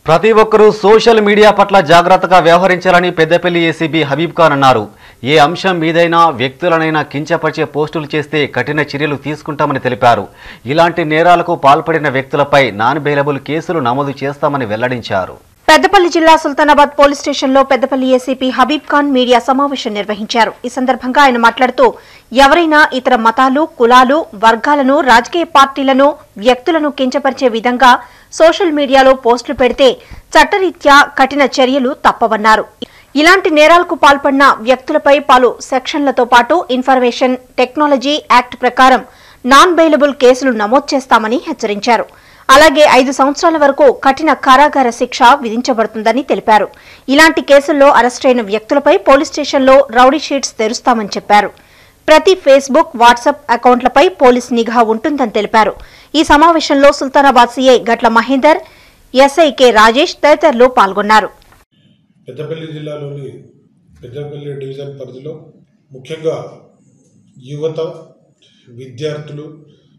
ప్రతి ఒక్కరూ social media పట్ల జాగ్రత్తగా వ్యవహరించాలని పెద్దపల్లి ఏసీబీ హబీబ్ ఖాన్ అన్నారు ఏ అంశం మీదైనా వ్యక్తులనైనా కించపరిచే పోస్టులు చేస్తే కఠిన చర్యలు తీసుకుంటామని తెలిపారు ఇలాంటి నేరాలకు పాల్పడిన వ్యక్తులపై నాన్ బెయిలబుల్ కేసులు నమోదు చేస్తామని వెల్లడించారు పెద్దపల్లి జిల్లా సుల్తానాబాద్ పోలీస్ స్టేషన్లో పెద్దపల్లి ఏసీపీ హబీబ్ ఖాన్ మీడియా సమావేశం నిర్వహించారు ఈ సందర్భంగా ఆయన మాట్లాడుతూ ఎవరైనా ఇతర మతాలు కులాలు వర్గాలను రాజకీయ పార్టీలను వ్యక్తులను కించపరిచే విధంగా సోషల్ మీడియాలో పోస్టులు పెడితే చట్టరీత్యా కఠిన చర్యలు తప్పవన్నారు ఇలాంటి నేరాలకు పాల్పడిన వ్యక్తులపై పలు సెక్షన్లతో పాటు ఇన్ఫర్మేషన్ టెక్నాలజీ యాక్ట్ ప్రకారం నాన్ బెయిలబుల్ కేసులు నమోదు చేస్తామని హెచ్చరించారు అలాగే ఐదు సంవత్సరాల వరకు కఠిన కారాగార శిక్ష విధించబడుతుందని తెలిపారు ఇలాంటి కేసుల్లో అరెస్టైన వ్యక్తులపై పోలీస్ స్టేషన్లో రౌడీ షీట్స్ తెరుస్తామని చెప్పారు ప్రతి ఫేస్బుక్ వాట్సాప్ అకౌంట్లపై పోలీస్ నిఘా ఉంటుందని తెలిపారు ఈ సమావేశంలో సుల్తానాబాద్ సీఐ గట్ల మహేందర్ ఎస్ఐ కె రాజేష్ తదితరులు పాల్గొన్నారు పెద్దపల్లి జిల్లాలోని పెద్దపల్లి డివిజన్ పరిధిలో ముఖ్యంగా యువత విద్యార్థులు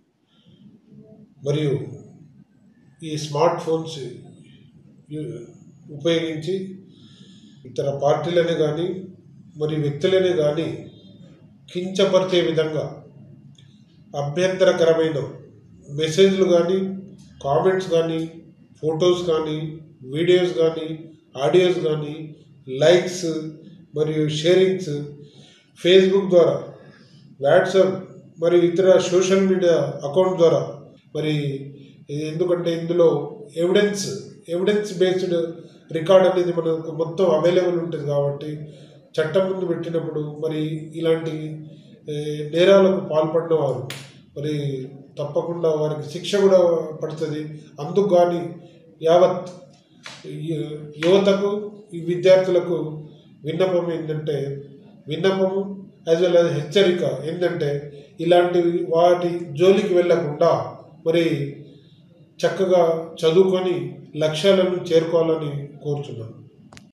మరియు ఈ స్మార్ట్ ఫోన్స్ యు- ఉపయోగించి ఇతర పార్టీలనే కానీ మరియు వ్యక్తులనే కానీ కించపరిచే విధంగా అభ్యంతరకరమైన మెసేజ్లు కానీ కామెంట్స్ కానీ ఫొటోస్ కానీ వీడియోస్ కానీ ఆడియోస్ కానీ లైక్స్ మరియు షేరింగ్స్ ఫేస్బుక్ ద్వారా వాట్సాప్ మరియు ఇతర సోషల్ మీడియా అకౌంట్ ద్వారా మరి ఇది ఎందుకంటే ఇందులో ఎవిడెన్స్ ఎవిడెన్స్ బేస్డ్ రికార్డ్ అనేది మనకు మొత్తం అవైలబుల్ ఉంటుంది కాబట్టి చట్టం ముందు పెట్టినప్పుడు మరి ఇలాంటి ఏ, నేరాలకు పాల్పడిన వారు మరి తప్పకుండా వారికి శిక్ష కూడా పడుతుంది అందుకు కానీ యావత్ యు- యువతకు ఈ విద్యార్థులకు విన్నపం ఏంటంటే విన్నపము యాజ్ వెల్ యాజ్ హెచ్చరిక ఏంటంటే ఇలాంటి వాటి జోలికి వెళ్ళకుండా మరి చక్కగా చదువుకొని లక్ష్యాలను చేరుకోవాలని కోరుచున్నాను